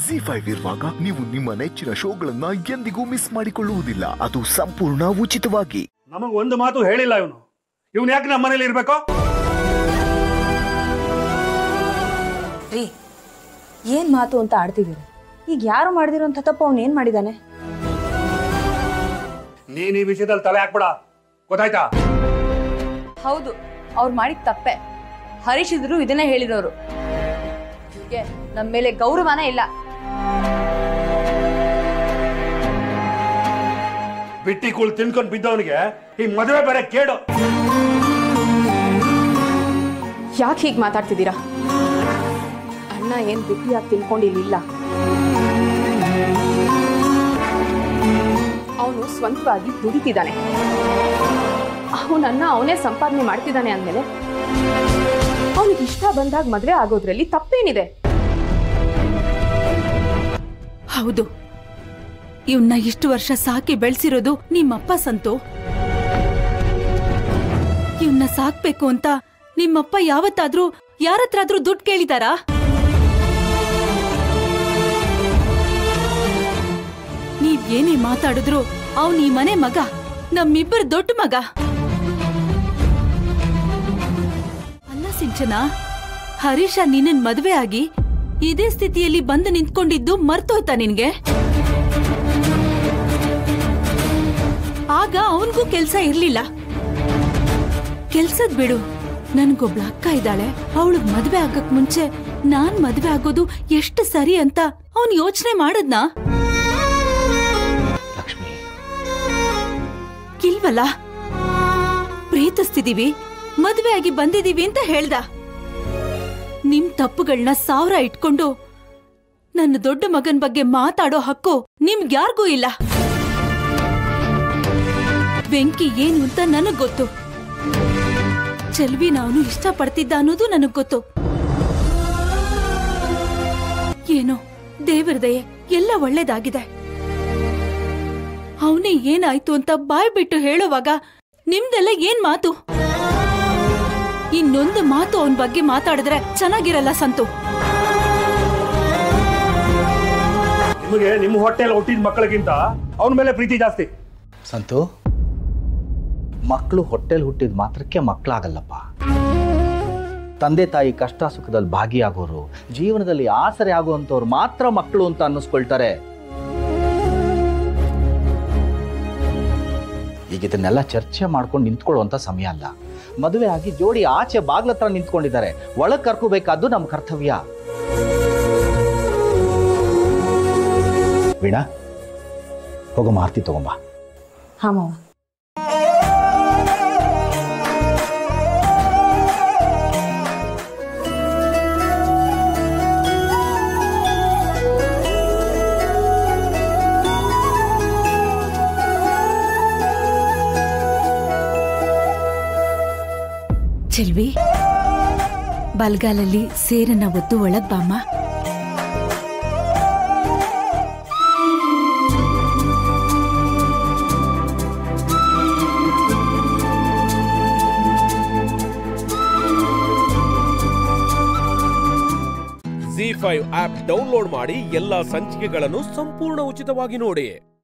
G five ಇರುವಾಗ ನೀವು ನಿಮ್ಮ ನೆಚ್ಚಿನ ಶೋಗಳನ್ನ ಎಂದಿಗೂ ಮಿಸ್ ಮಾಡಿಕೊಳ್ಳುವುದಿಲ್ಲ ಅದು ಸಂಪೂರ್ಣ ಉಚಿತವಾಗಿ ನಮಗ್ ಒಂದು ಮಾತು ಹೇಳಿಲ್ಲ ಇವನು ಇವನ್ ಯಾಕೆ ನಮ್ಮ ಮನೇಲಿ ಇರ್ಬೇಕು ರೀ ಏನ್ ಮಾತು ಅಂತ ಆಡ್ತಿದ್ದೀರ ಈಗ ಯಾರು ಮಾಡಿದಿರೋಂಥ ತಪ್ಪು ಅವ್ನು ಏನ್ ಮಾಡಿದಾನೆ ನೀನ್ ಈ ವಿಷಯದಲ್ಲಿ ತಲೆ ಹಾಕ್ಬೇಡ ಗೊತ್ತಾಯ್ತಾ ಹೌದು ಅವ್ರು ಮಾಡಿದ ತಪ್ಪೆ ಹರೀಶ್ ಇದ್ರು ಇದನ್ನೇ ಹೇಳಿರೋರು ಹೀಗೆ ನಮ್ಮ ಮೇಲೆ ಗೌರವನೇ ಇಲ್ಲ ಬಿಟ್ಟಿ ಕೂಳ್ ತಿನ್ಕೊಂಡ್ ಬಿದ್ದವನಿಗೆ ಈ ಮದುವೆ ಬೇರೆ ಕೇಡು ಯಾಕೆ ಹೀಗೆ ಮಾತಾಡ್ತಿದ್ದೀರಾ ಅಣ್ಣ ಏನ್ ಬಿಟ್ಟಿಯಾಗಿ ತಿಳ್ಕೊಂಡಿರ್ಲಿಲ್ಲ ಅವನು ಸ್ವಂತವಾಗಿ ದುಡಿತಿದ್ದಾನೆ ಅವನನ್ನ ಅವನೇ ಸಂಪಾದನೆ ಮಾಡ್ತಿದ್ದಾನೆ ಅಂದ್ಮೇಲೆ ಅವನಿಗೆ ಇಷ್ಟ ಬಂದಾಗ ಮದ್ವೆ ಆಗೋದ್ರಲ್ಲಿ ತಪ್ಪೇನಿದೆ ಹೌದು ಇವನ್ನ ಇಷ್ಟು ವರ್ಷ ಸಾಕಿ ಬೆಳೆಸಿರೋದು ನಿಮ್ಮಪ್ಪ ಸಂತು ಇವನ್ನ ಸಾಕ್ಬೇಕು ಅಂತ ನಿಮ್ಮಪ್ಪ ಯಾವತ್ತಾದ್ರೂ ಯಾರತ್ರಾದ್ರೂ ದುಡ್ಡು ಕೇಳಿದಾರಾ ನೀವ್ ಏನೇ ಮಾತಾಡಿದ್ರು ಅವನ್ ಈ ಮನೆ ಮಗ ನಮ್ಮಿಬ್ಬರ ದೊಡ್ಡ ಮಗ ಅಲ್ಲ ಸಿಂಚನ ಹರೀಶ ನಿನ್ನನ್ ಮದ್ವೆ ಆಗಿ ಇದೇ ಸ್ಥಿತಿಯಲ್ಲಿ ಬಂದು ನಿಂತ್ಕೊಂಡಿದ್ದು ಮರ್ತೋಯ್ತಾ ನಿನ್ಗೆ ಆಗ ಅವನ್ಗೂ ಕೆಲ್ಸ ಇರ್ಲಿಲ್ಲ ಕೆಲ್ಸದ್ ಬಿಡು ನನ್ಗೊಬ್ಳ ಅಕ್ಕ ಇದ್ದಾಳೆ ಅವಳಗ್ ಮದ್ವೆ ಆಗಕ್ ಮುಂಚೆ ನಾನ್ ಮದ್ವೆ ಆಗೋದು ಎಷ್ಟು ಸರಿ ಅಂತ ಅವನ್ ಯೋಚನೆ ಮಾಡದ್ನಾ ಲಕ್ಷ್ಮಿ ಇಲ್ವಲ್ಲ ಪ್ರೀತಿಸ್ತಿದೀವಿ ಮದ್ವೆ ಆಗಿ ಬಂದಿದೀವಿ ಅಂತ ಹೇಳ್ದ ನಿಮ್ ತಪ್ಪುಗಳನ್ನ ಸಾವಿರ ಇಟ್ಕೊಂಡು ನನ್ನ ದೊಡ್ಡ ಮಗನ್ ಬಗ್ಗೆ ಮಾತಾಡೋ ಹಕ್ಕು ನಿಮ್ಗ್ಯಾರ್ಗೂ ಇಲ್ಲ ವೆಂಕಿ ಏನು ಅಂತ ನನಗ್ ಗೊತ್ತು ಚೆಲ್ವಿನ ಅವನು ಇಷ್ಟಪಡ್ತಿದ್ದ ಅನ್ನೋದು ನನಗ್ ಗೊತ್ತು ಏನೋ ದೇವರ ದಯೆ ಎಲ್ಲ ಒಳ್ಳೇದಾಗಿದೆ ಅವನೇ ಏನಾಯ್ತು ಅಂತ ಬಾಯ್ ಬಿಟ್ಟು ಹೇಳುವಾಗ ನಿಮ್ದೆಲ್ಲ ಏನ್ ಮಾತು ಇನ್ನೊಂದು ಮಾತು ಅವನ್ ಬಗ್ಗೆ ಮಾತಾಡಿದ್ರೆ ಚೆನ್ನಾಗಿರಲ್ಲ ಸಂತು ನಿಮಗೆ ನಿಮ್ಮ ಹೊಟ್ಟೆಯಲ್ಲಿ ಹುಟ್ಟಿದ ಮಕ್ಕಳಿಗಿಂತ ಅವನ ಮೇಲೆ ಪ್ರೀತಿ ಜಾಸ್ತಿ ಸಂತು ಮಕ್ಕಳು ಹೊಟ್ಟೆಲಿ ಹುಟ್ಟಿದ ಮಾತ್ರಕ್ಕೆ ಮಕ್ಕಳಾಗಲ್ಲಪ್ಪ ತಂದೆ ತಾಯಿ ಕಷ್ಟ ಸುಖದಲ್ಲಿ ಭಾಗಿಯಾಗೋರು ಜೀವನದಲ್ಲಿ ಆಸರೆ ಆಗುವಂಥವ್ರು ಮಾತ್ರ ಮಕ್ಕಳು ಅಂತ ಅನ್ನಿಸ್ಕೊಳ್ತಾರೆ ಈಗ ಇದನ್ನೆಲ್ಲ ಚರ್ಚೆ ಮಾಡ್ಕೊಂಡು ನಿಂತ್ಕೊಳ್ಳುವಂಥ ಸಮಯ ಅಲ್ಲ ಮದುವೆ ಆಗಿ ಜೋಡಿ ಆಚೆ ಬಾಗ್ಲತ್ರ ನಿಂತ್ಕೊಂಡಿದ್ದಾರೆ ಒಳಗ್ ಕರ್ಕೋಬೇಕಾದ್ದು ನಮ್ಮ ಕರ್ತವ್ಯ ವೀಣಾ ಹೋಗೋ ಮಾರ್ತಿ ತಗೊಂಬಾ ಹಾ ಮಾವ ಚೆಲ್ವಿ ಬಲ್ಗಾಲಲ್ಲಿ ಸೇರನ್ನ ಒದ್ದು ಒಳಗ್ ಬಾಮ್ಮ ಜಿ ಫೈವ್ ಆಪ್ ಡೌನ್ಲೋಡ್ ಮಾಡಿ ಎಲ್ಲಾ ಸಂಚಿಕೆಗಳನ್ನು ಸಂಪೂರ್ಣ ಉಚಿತವಾಗಿ ನೋಡಿ